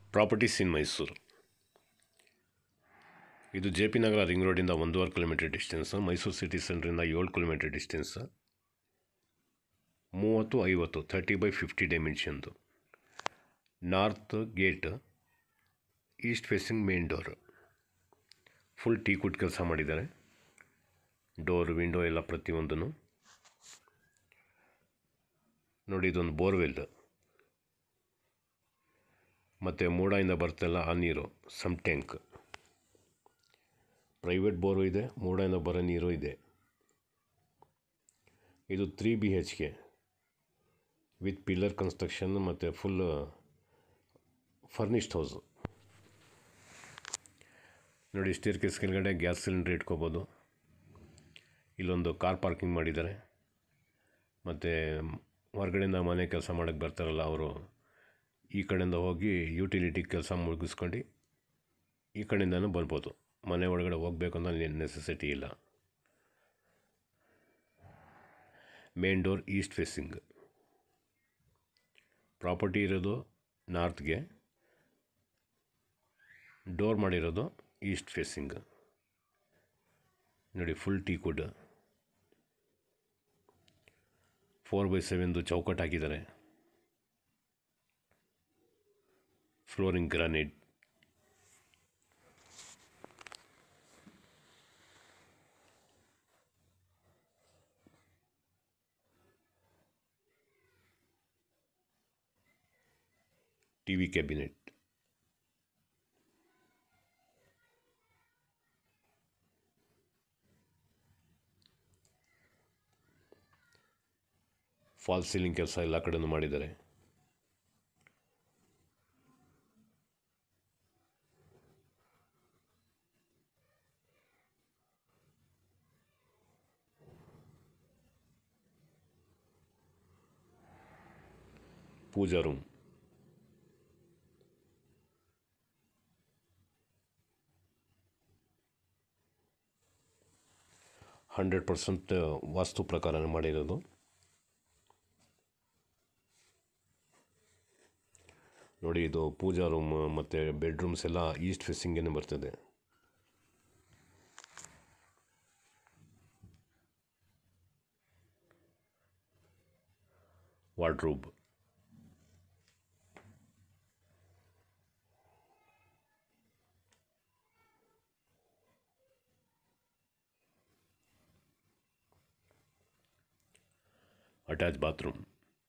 properties ಇನ್ ಮೈಸೂರು ಇದು J P Nagar ring ರೋಡಿಂದ ಒಂದೂವರೆ ಕಿಲೋಮೀಟರ್ ಡಿಸ್ಟೆನ್ಸು ಮೈಸೂರು ಸಿಟಿ ಸೆಂಟ್ರಿಂದ ಏಳು ಕಿಲೋಮೀಟರ್ ಡಿಸ್ಟೆನ್ಸ್ ಮೂವತ್ತು ಐವತ್ತು ತರ್ಟಿ ಬೈ ಫಿಫ್ಟಿ ಡೈಮೆನ್ಷನ್ದು north gate east facing main door full teak wood ಕೆಲಸ ಮಾಡಿದ್ದಾರೆ ಡೋರ್ ವಿಂಡೋ ಎಲ್ಲ ಪ್ರತಿಯೊಂದೂ ನೋಡಿ ಇದೊಂದು ಬೋರ್ವೆಲ್ ಮತ್ತು ಮೂಡಾಯಿಂದ ಬರ್ತಲ್ಲ ಆ ನೀರು ಸಮ್ ಟ್ಯಾಂಕ್ ಪ್ರೈವೇಟ್ ಬೋರು ಇದೆ ಮೂಡಾಯಿಂದ ಬರೋ ನೀರು ಇದೆ ಇದು three B H K with pillar construction ಮತ್ತು ಫುಲ್ ಫರ್ನಿಶ್ಡ್ ಹೌಸು ನೋಡಿ ಸ್ಟೇರ್ ಕೇಸ್ ಕೆಳಗಡೆ ಗ್ಯಾಸ್ ಸಿಲಿಂಡ್ರ್ ಇಟ್ಕೋಬೋದು ಇಲ್ಲೊಂದು ಕಾರ್ ಪಾರ್ಕಿಂಗ್ ಮಾಡಿದ್ದಾರೆ ಮತ್ತು ಹೊರಗಡೆಯಿಂದ ಮನೆ ಕೆಲಸ ಮಾಡೋಕ್ಕೆ ಬರ್ತಾರಲ್ಲ ಅವರು ಈ ಕಡೆಯಿಂದ ಹೋಗಿ ಯುಟಿಲಿಟಿ ಕೆಲಸ ಮುಗಿಸ್ಕೊಂಡು ಈ ಕಡೆಯಿಂದನೂ ಬರ್ಬೋದು ಮನೆ ಒಳಗಡೆ ಹೋಗಬೇಕು ಅಂತ ನೆಸೆಸಿಟಿ ಇಲ್ಲ main door east facing property ಇರೋದು ನಾರ್ತ್ಗೆ ಡೋರ್ ಮಾಡಿರೋದು ಈಸ್ಟ್ ಫೇಸಿಂಗ್ ನೋಡಿ full teak wood four by ಸೆವೆನ್ದು ಚೌಕಟ್ಟು ಹಾಕಿದ್ದಾರೆ flooring granite T V cabinet fall ceiling ಕೆಲಸ ಎಲ್ಲ ಕಡೆನೂ ಮಾಡಿದ್ದಾರೆ pooja room hundred percent vastu ಪ್ರಕಾರ ಮಾಡಿರೋದು ನೋಡಿ ಇದು ಪೂಜಾ ರೂಮ್ ಮತ್ತು ಬೆಡ್ರೂಮ್ಸ್ ಎಲ್ಲ ಈಸ್ಟ್ ಫೇಸಿಂಗೇನೆ ಬರ್ತದೆ ವಾರ್ಡ್ರೂಬ್ ಅಟ್ಯಾಚ್ ಬಾತ್ರೂಮ್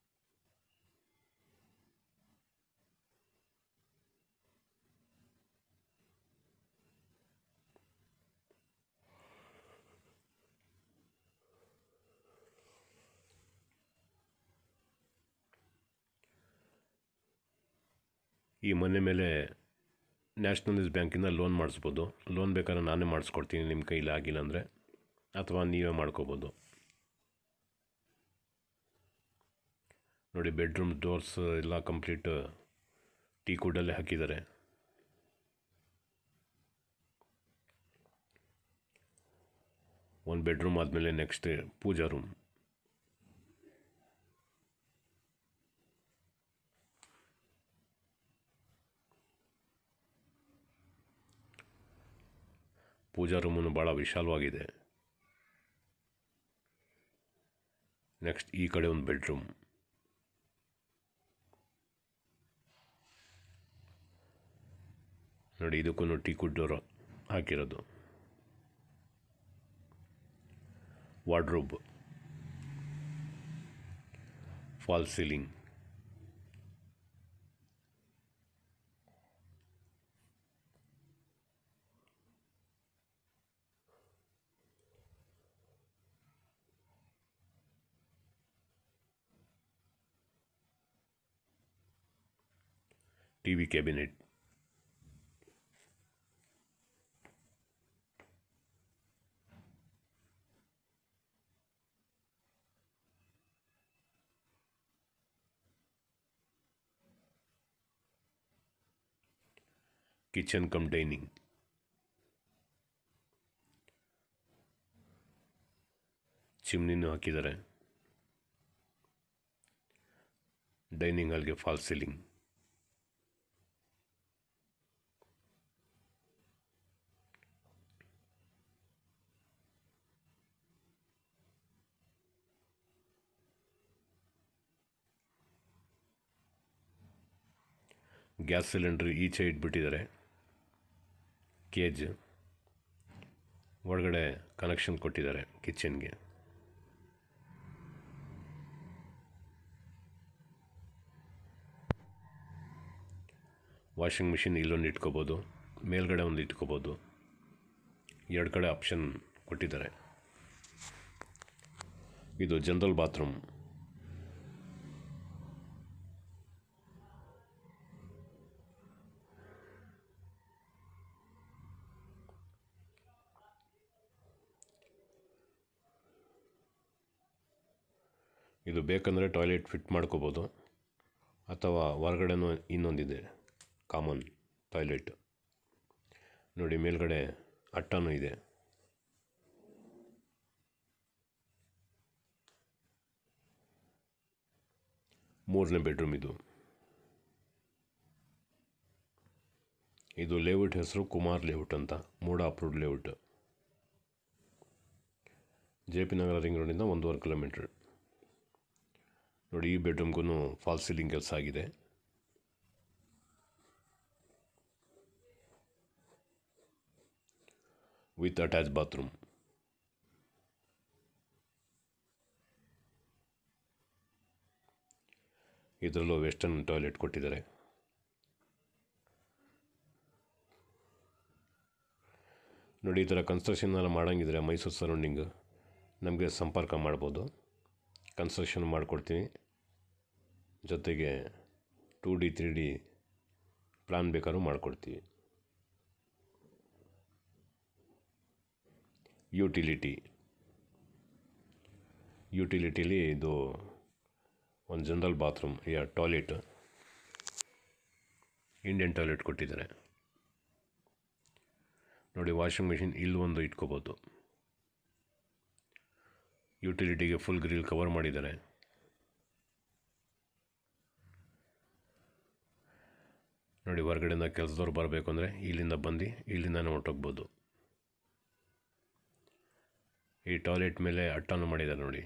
ಈ ಮನೆ ಮೇಲೆ ನ್ಯಾಷನಲೈಸ್ ಬ್ಯಾಂಕಿಂದ ಲೋನ್ ಮಾಡಿಸ್ಬೋದು ಲೋನ್ ಬೇಕಾದ್ರೆ ನಾನೇ ಮಾಡಿಸ್ಕೊಡ್ತೀನಿ ನಿಮ್ಮ ಕೈಲಿ ಆಗಿಲ್ಲ ಅಂದರೆ ಅಥವಾ ನೀವೇ ಮಾಡ್ಕೋಬೋದು ನೋಡಿ ಬೆಡ್ರೂಮ್ ಡೋರ್ಸ್ ಎಲ್ಲ ಕಂಪ್ಲೀಟ್ ಟೀ ಕುಡಲ್ಲೇ ಹಾಕಿದ್ದಾರೆ ಒಂದು ಬೆಡ್ರೂಮ್ ಆದಮೇಲೆ ನೆಕ್ಸ್ಟ್ ಪೂಜಾ ರೂಮ್ ಪೂಜಾ ರೂಮನ್ನು ಭಾಳ ವಿಶಾಲವಾಗಿದೆ ನೆಕ್ಸ್ಟ್ ಈ ಕಡೆ ಒಂದು ಬೆಡ್ರೂಮ್ ನೋಡಿ ಇದಕ್ಕೂ ಟೀ ಕುಡ್ಡೋರು ಹಾಕಿರೋದು wardrobe fall ceiling T V cabinet kitchen cum dining ಚಿಮ್ನಿನೂ ಹಾಕಿದ್ದಾರೆ ಡೈನಿಂಗ್ ಹಾಲ್ಗೆ ಫಾಲ್ ಸೀಲಿಂಗ್ ಗ್ಯಾಸ್ ಸಿಲಿಂಡ್ರ್ ಈಚೆ ಇಟ್ಬಿಟ್ಟಿದ್ದಾರೆ ಕೇಜ್ ಒಳಗಡೆ ಕನೆಕ್ಷನ್ ಕೊಟ್ಟಿದ್ದಾರೆ ಕಿಚನ್ಗೆ ವಾಷಿಂಗ್ ಮಿಷಿನ್ ಇಲ್ಲೊಂದು ಇಟ್ಕೋಬೋದು ಮೇಲ್ಗಡೆ ಒಂದು ಇಟ್ಕೋಬೋದು ಎರಡು ಕಡೆ ಆಪ್ಷನ್ ಕೊಟ್ಟಿದ್ದಾರೆ ಇದು ಜನರಲ್ ಬಾತ್ರೂಮ್ ಇದು ಬೇಕಂದರೆ ಟಾಯ್ಲೆಟ್ ಫಿಟ್ ಮಾಡ್ಕೋಬೋದು ಅಥವಾ ಹೊರಗಡೆನೂ ಇನ್ನೊಂದಿದೆ ಕಾಮನ್ ಟಾಯ್ಲೆಟ್ ನೋಡಿ ಮೇಲ್ಗಡೆ ಅಟ್ಟನೂ ಇದೆ ಮೂರನೇ ಬೆಡ್ರೂಮ್ ಇದು ಇದು ಲೇಔಟ್ ಹೆಸರು ಕುಮಾರ್ ಲೇಔಟ್ ಅಂತ MUDA approved layout J P Nagar ring ರೋಡಿಂದ ಒಂದೂವರೆ ಕಿಲೋಮೀಟ್ರ್ ನೋಡಿ ಈ ಬೆಡ್ರೂಮ್ಗೂ ಫಾಲ್ ಸೀಲಿಂಗ್ ಕೆಲಸ ಆಗಿದೆ ವಿತ್ ಅಟ್ಯಾಚ್ ಬಾತ್ರೂಮ್ ಇದರಲ್ಲೂ ವೆಸ್ಟರ್ನ್ ಟಾಯ್ಲೆಟ್ ಕೊಟ್ಟಿದ್ದಾರೆ ನೋಡಿ ಈ ಥರ ಕನ್ಸ್ಟ್ರಕ್ಷನ್ ಎಲ್ಲ ಮಾಡೋಂಗಿದ್ರೆ ಮೈಸೂರು ಸರೌಂಡಿಂಗ್ ನಮಗೆ ಸಂಪರ್ಕ ಮಾಡ್ಬೋದು ಕನ್ಸ್ಟ್ರಕ್ಷನ್ ಮಾಡಿಕೊಡ್ತೀನಿ ಜೊತೆಗೆ two D three D plan ಬೇಕಾದ್ರೂ ಮಾಡಿಕೊಡ್ತೀವಿ ಯುಟಿಲಿಟಿ ಯುಟಿಲಿಟಿಲಿ ಇದು ಒಂದು ಜನರಲ್ ಬಾತ್ರೂಮ್ ಯಾ ಟಾಯ್ಲೆಟ್ ಇಂಡಿಯನ್ ಟಾಯ್ಲೆಟ್ ಕೊಟ್ಟಿದ್ದಾರೆ ನೋಡಿ ವಾಷಿಂಗ್ ಮಿಷಿನ್ ಇಲ್ಲಿ ಒಂದು ಇಟ್ಕೋಬೋದು ಯುಟಿಲಿಟಿಗೆ ಫುಲ್ ಗ್ರಿಲ್ ಕವರ್ ಮಾಡಿದ್ದಾರೆ ನೋಡಿ ಹೊರಗಡೆಯಿಂದ ಕೆಲಸದವ್ರು ಬರಬೇಕು ಅಂದರೆ ಇಲ್ಲಿಂದ ಬಂದು ಇಲ್ಲಿಂದನೇ ಹೊರಟೋಗ್ಬೋದು ಈ ಟಾಯ್ಲೆಟ್ ಮೇಲೆ ಅಟ್ಟನ್ನು ಮಾಡಿದ್ದಾರೆ ನೋಡಿ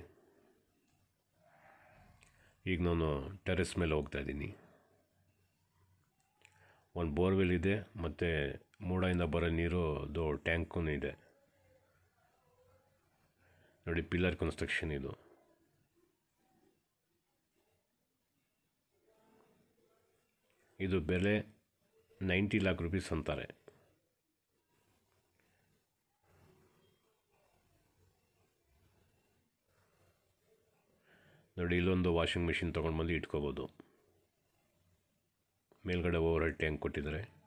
ಈಗ ನಾನು ಟೆರೆಸ್ ಮೇಲೆ ಹೋಗ್ತಾ ಇದ್ದೀನಿ ಒಂದು ಬೋರ್ವೆಲ್ ಇದೆ ಮತ್ತು ಮೂಡೆಯಿಂದ ಬರೋ ನೀರು ಅದು ಟ್ಯಾಂಕೂ ಇದೆ ನೋಡಿ ಪಿಲ್ಲರ್ ಕನ್ಸ್ಟ್ರಕ್ಷನ್ ಇದು ಇದು ಬೆಲೆ ನೈಂಟಿ ಲ್ಯಾಕ್ ರುಪೀಸ್ ಅಂತಾರೆ ನೋಡಿ ಇಲ್ಲೊಂದು ವಾಷಿಂಗ್ ಮಿಷಿನ್ ತೊಗೊಂಡು ಬಂದು ಇಟ್ಕೋಬೋದು ಮೇಲ್ಗಡೆ ಓವರ್ ಹೆಡ್ ಟ್ಯಾಂಕ್ ಕೊಟ್ಟಿದ್ದಾರೆ